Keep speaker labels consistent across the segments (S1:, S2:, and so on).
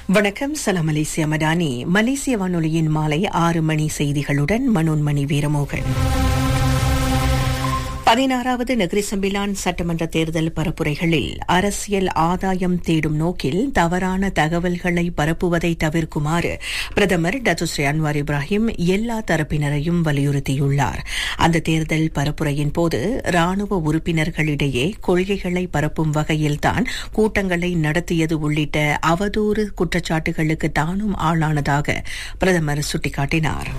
S1: வணக்கம் சலாம் மலேசியா மடானி மலேசிய வானொலியின் மாலை ஆறு மணி செய்திகளுடன் மனோன்மணி வீரமோகன் பதினாறாவது நகரி சம்பிலான் சட்டமன்ற தேர்தல் பரப்புரைகளில் அரசியல் ஆதாயம் தேடும் நோக்கில் தவறான தகவல்களை பரப்புவதை தவிர்க்குமாறு பிரதமர் டத்துஸ்ரீ அன்வார் இப்ராஹிம் எல்லா தரப்பினரையும் வலியுறுத்தியுள்ளார் அந்த தேர்தல் பரப்புரையின் போது ராணுவ உறுப்பினர்களிடையே கொள்கைகளை பரப்பும் வகையில்தான் கூட்டங்களை நடத்தியது உள்ளிட்ட அவதூறு குற்றச்சாட்டுகளுக்கு தானும் ஆளானதாக பிரதமர் சுட்டிக்காட்டினார்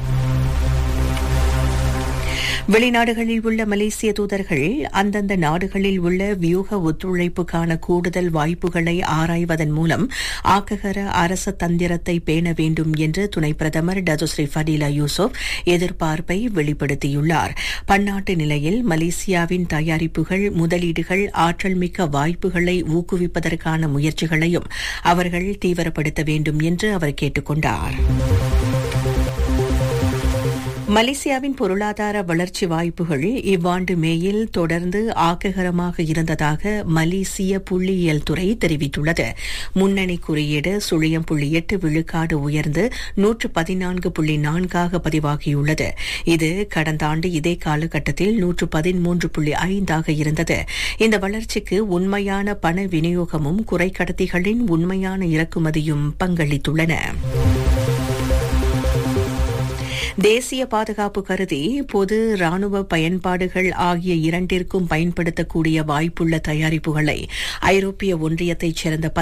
S1: வெளிநாடுகளில் உள்ள மலேசிய தூதர்கள் அந்தந்த நாடுகளில் உள்ள வியூக ஒத்துழைப்புக்கான கூடுதல் வாய்ப்புகளை ஆராய்வதன் மூலம் ஆக்ககர அரச தந்திரத்தை பேண வேண்டும் என்று துணை பிரதமர் டதுஸ்ரீ ஃபடீலா யூசுப் எதிர்பார்ப்பை வெளிப்படுத்தியுள்ளார் பன்னாட்டு நிலையில் மலேசியாவின் தயாரிப்புகள் முதலீடுகள் ஆற்றல் மிக்க வாய்ப்புகளை ஊக்குவிப்பதற்கான முயற்சிகளையும் அவர்கள் தீவிரப்படுத்த வேண்டும் என்று அவர் கேட்டுக் கொண்டார் மலேசியாவின் பொருளாதார வளர்ச்சி வாய்ப்புகள் இவ்வாண்டு மேயில் தொடர்ந்து ஆக்ககரமாக இருந்ததாக மலேசிய புள்ளியியல் துறை தெரிவித்துள்ளது முன்னணி குறியீடு சுழியம் புள்ளி எட்டு விழுக்காடு உயர்ந்து நூற்று பதினான்கு புள்ளி நான்காக பதிவாகியுள்ளது இது கடந்த ஆண்டு இதே காலகட்டத்தில் நூற்று பதிமூன்று புள்ளி ஐந்தாக இருந்தது இந்த வளர்ச்சிக்கு உண்மையான பண விநியோகமும் குறைக்கடத்திகளின் உண்மையான இறக்குமதியும் பங்களித்துள்ளன தேசிய பாதுகாப்பு கருதி பொது ராணுவ பயன்பாடுகள் ஆகிய இரண்டிற்கும் பயன்படுத்தக்கூடிய வாய்ப்புள்ள தயாரிப்புகளை ஐரோப்பிய ஒன்றியத்தைச் சேர்ந்த